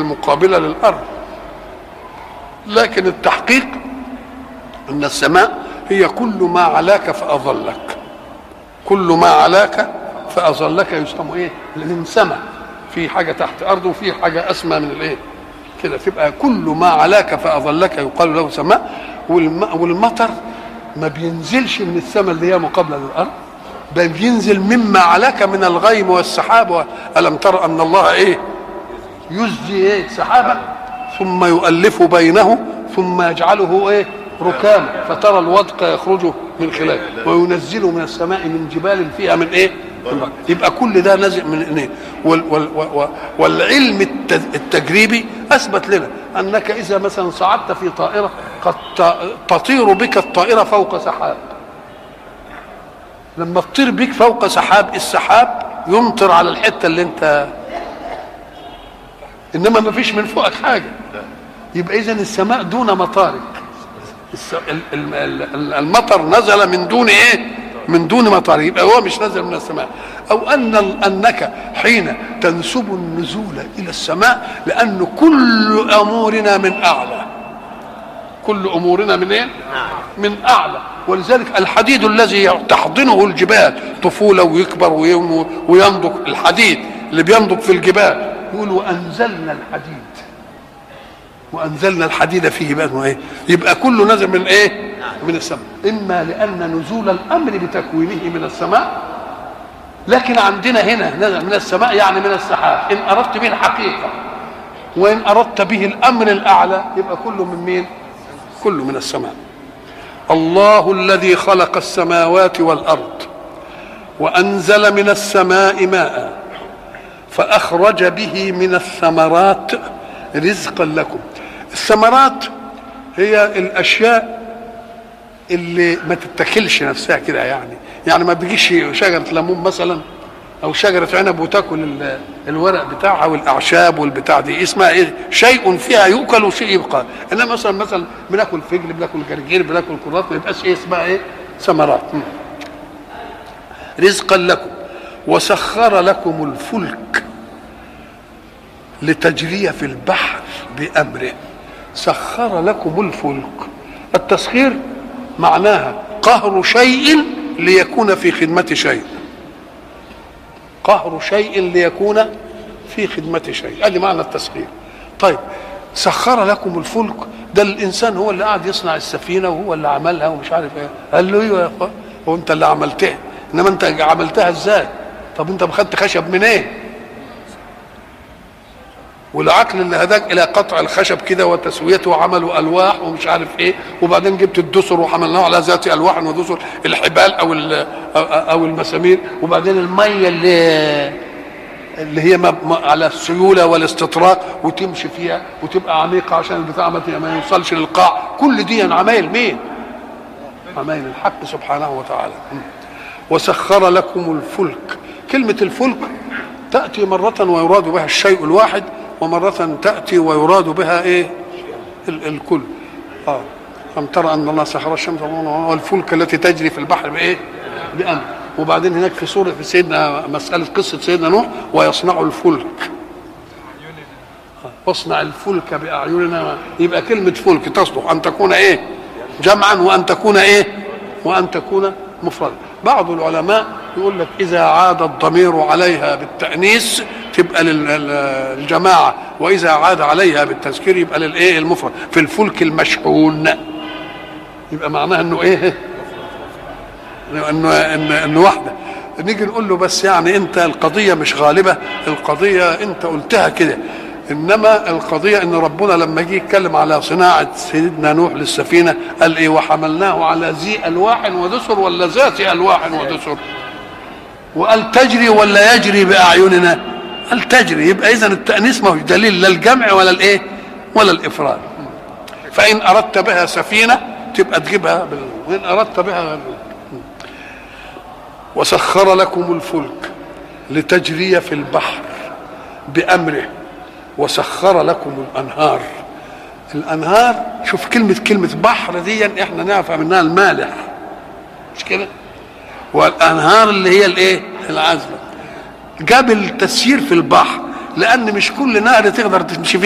المقابله للارض لكن التحقيق ان السماء هي كل ما علاك فاظلك كل ما علاك فاظلك يسمى ايه من سماء في حاجه تحت ارض وفي حاجه اسمى من الايه كده تبقى كل ما علاك فاظلك يقال له سماء والم- والمطر ما بينزلش من السماء اللي هي مقابله للارض بل بينزل مما علاك من الغيم والسحاب الم تر ان الله ايه يزجي ايه سحابا ثم يؤلف بينه ثم يجعله ايه ركاما فترى الودق يخرج من خلاله وينزل من السماء من جبال فيها من ايه من بحر. يبقى كل ده نازل من ايه وال وال وال والعلم الت- التجريبي اثبت لنا انك اذا مثلا صعدت في طائره قد ت- تطير بك الطائره فوق سحاب لما تطير بك فوق سحاب السحاب يمطر على الحته اللي انت انما ما فيش من فوقك حاجه يبقى اذا السماء دون مطارك الس- ال- ال- ال- المطر نزل من دون ايه من دون مطر يبقى هو مش نزل من السماء او ان ال- انك حين تنسب النزول الى السماء لان كل امورنا من اعلى كل امورنا من ايه من اعلى ولذلك الحديد الذي تحضنه الجبال طفوله ويكبر وينمو وينضج الحديد اللي بينضج في الجبال يقول وانزلنا الحديد وانزلنا الحديد فيه بقى ايه يبقى كله نزل من ايه من السماء اما لان نزول الامر بتكوينه من السماء لكن عندنا هنا نزل من السماء يعني من السحاب ان اردت به الحقيقه وان اردت به الامر الاعلى يبقى كله من مين كله من السماء الله الذي خلق السماوات والارض وانزل من السماء ماء فاخرج به من الثمرات رزقا لكم الثمرات هي الاشياء اللي ما تتاكلش نفسها كده يعني يعني ما بيجيش شجره ليمون مثلا او شجره عنب وتاكل ال- الورق بتاعها والاعشاب والبتاع دي اسمها ايه شيء فيها يؤكل وشيء يبقى انما مثلا مثلا بناكل فجل بناكل جرجير بناكل كرات ما يبقاش ايه اسمها ايه ثمرات م. رزقا لكم وسخر لكم الفلك لتجري في البحر بامره سخر لكم الفلك التسخير معناها قهر شيء ليكون في خدمة شيء قهر شيء ليكون في خدمة شيء ادي معنى التسخير طيب سخر لكم الفلك ده الانسان هو اللي قاعد يصنع السفينه وهو اللي عملها ومش عارف ايه قال له ايوه يا اخوان هو انت اللي عملتها انما انت عملتها ازاي طب انت خدت خشب منين إيه؟ والعقل اللي هداك الى قطع الخشب كده وتسويته وعملوا الواح ومش عارف ايه وبعدين جبت الدسر وحملناه على ذات الواح ودسر الحبال او ال- او المسامير وبعدين الميه اللي اللي هي مب- م- على السيوله والاستطراق وتمشي فيها وتبقى عميقه عشان البتاع ما ما يوصلش للقاع كل دي عمايل مين؟ عمايل الحق سبحانه وتعالى م. وسخر لكم الفلك كلمه الفلك تاتي مره ويراد بها الشيء الواحد ومره تاتي ويراد بها ايه؟ ال- الكل اه أم ترى أن الله سخر الشمس والفلك التي تجري في البحر بإيه؟ بأمر وبعدين هناك في سورة في سيدنا مسألة قصة سيدنا نوح ويصنع الفلك واصنع الفلك بأعيننا يبقى كلمة فلك تصلح أن تكون إيه؟ جمعا وأن تكون إيه؟ وأن تكون مفردا بعض العلماء يقول لك إذا عاد الضمير عليها بالتأنيث تبقى لل- للجماعة وإذا عاد عليها بالتذكير يبقى للإيه المفرد في الفلك المشحون يبقى معناها إنه إيه؟ انه انه انه واحده نيجي نقول له بس يعني انت القضيه مش غالبه القضيه انت قلتها كده انما القضيه ان ربنا لما جه يتكلم على صناعه سيدنا نوح للسفينه قال ايه وحملناه على ذي الواح ودسر ولا ذات الواح ودسر وقال تجري ولا يجري باعيننا قال تجري يبقى اذا التانيث ما هوش دليل لا الجمع ولا الايه ولا الافراد فان اردت بها سفينه تبقى تجيبها بال... وان اردت بها وسخر لكم الفلك لتجري في البحر بامره وسخر لكم الانهار الانهار شوف كلمه كلمه بحر دي احنا نعرف منها المالح مش كده والانهار اللي هي الايه العذبه جاب التسيير في البحر لان مش كل نهر تقدر تمشي فيه